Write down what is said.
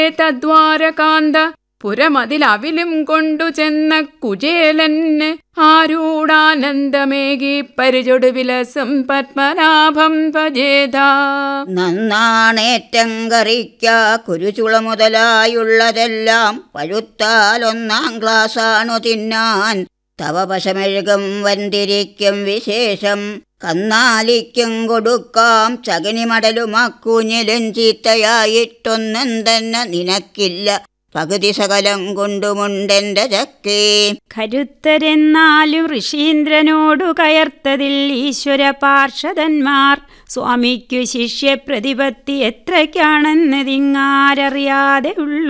തദ്വാരകാന്ത പുരമതിലവിലും കൊണ്ടു ചെന്ന കുചേലന് ആരൂഢാനന്ദമേകി പരിചൊടു വിലസം പത്മനാഭം ഭജേത നന്നാണേറ്റം കറിക്ക കുരുചുള മുതലായുള്ളതെല്ലാം പഴുത്താൽ ഒന്നാം ക്ലാസ്സാണു തിന്നാൻ തവ പശമെഴുകും വന്തിരിക്കും വിശേഷം കന്നാലിക്കും കൊടുക്കാം ചകിനിമടലുമാക്കൂഞ്ഞിലും ചീത്തയായിട്ടൊന്നും തന്നെ നിനക്കില്ല പകുതി സകലം കൊണ്ടുമുണ്ടെന്റെ ചക്കേ കരുത്തരെന്നാലും ഋഷീന്ദ്രനോടു കയർത്തതിൽ ഈശ്വര പാർഷദന്മാർ സ്വാമിക്കു ശിഷ്യപ്രതിപത്തി എത്രയ്ക്കാണെന്നതിങ്ങാരറിയാതെ ഉള്ളു